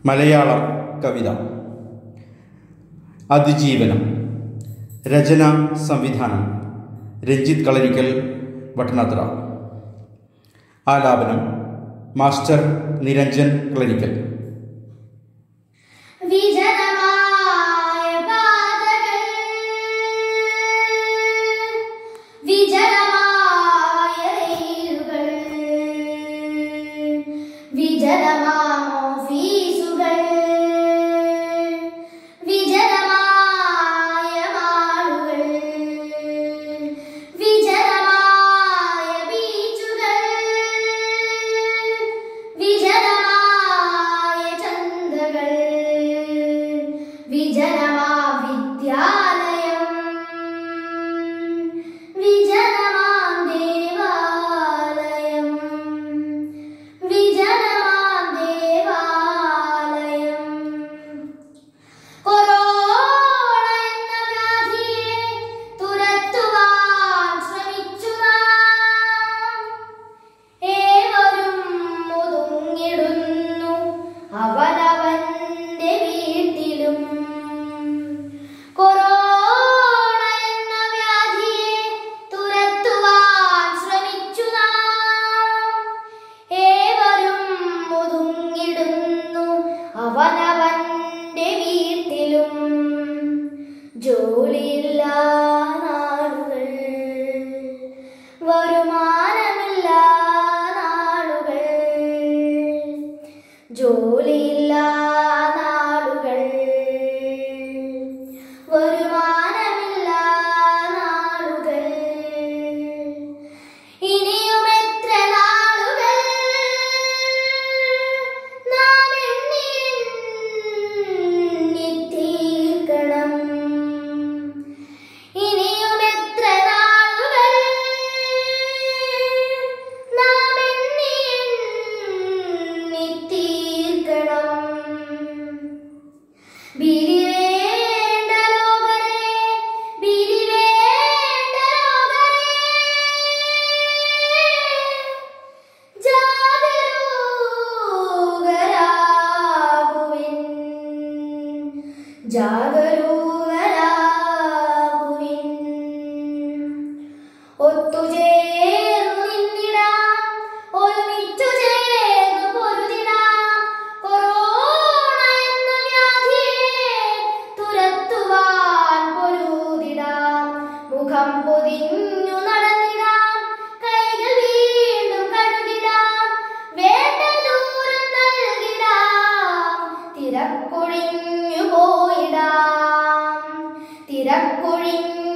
മലയാളം കവിത അതിജീവനം രചന സംവിധാനം രഞ്ജിത്ത് കളരിക്കൽ വട്ടനാത്ര ആലാപനം മാസ്റ്റർ നിരഞ്ജൻ കളരിക്കൽ വിജനമായ പാതകൾ വിജനമായ റെയിലുകൾ വിജനമാം ഓഫീസുകൾ വിജനമായ മാളുകൾ വിജനമായ ബീച്ചുകൾ വിജനമായ ചന്തകൾ വിജനമാ വിദ്യാലയം വിജനമാം ദേവാലയം വിജനമാം ദേവാലയം കൊറോണ എന്ന വ്യാധിയെ തുരത്തുവാൻ ശ്രമിച്ചു നാം ഏവരും ഒതുങ്ങിടുന്നു അവനവന്റെ വീട്ടിലും കൊറോണ എന്ന വ്യാധിയെ തുരത്തുവാൻ ശ്രമിച്ചു നാം ഏവരും ഒതുങ്ങിടുന്നു അവനവന്റെ വീട്ടിലും ജോലിയില്ല നാടുകൾ വരുമാനമില്ല നാളുകൾ ജോലിയില്ല നാളുകൾ വരുമാനമില്ല നാളുകൾ ഇനിയും എത്ര നാളുകൾ നാം എണ്ണി എണ്ണി തീർക്കണം ഇനിയും എത്ര നാളുകൾ നാം എണ്ണി എണ്ണി തീർക്കണം ബിരി വേണ്ട ലോകരെ ബിരി വേണ്ട ലോകരെ ജാഗരൂകരാകുവിൻ ജാഗരൂകരാകുവിൻ ഒത്തുചേർന്നു നിന്നിടാം ഒരുമിച്ചു ചേർന്നു പൊരുതിടാം കൊറോണ എന്ന വ്യാധിയെ തുരത്തുവാൻ പൊരുതിടാം മുഖം പൊതിഞ്ഞു നടന്നിടാം കൈകൾ വീണ്ടും കഴുകിടാം വേണ്ട ദൂരം നൽകിടാം തിരക്കൊഴിഞ്ഞു പോയിടാം തിരക്കൊഴിഞ്ഞു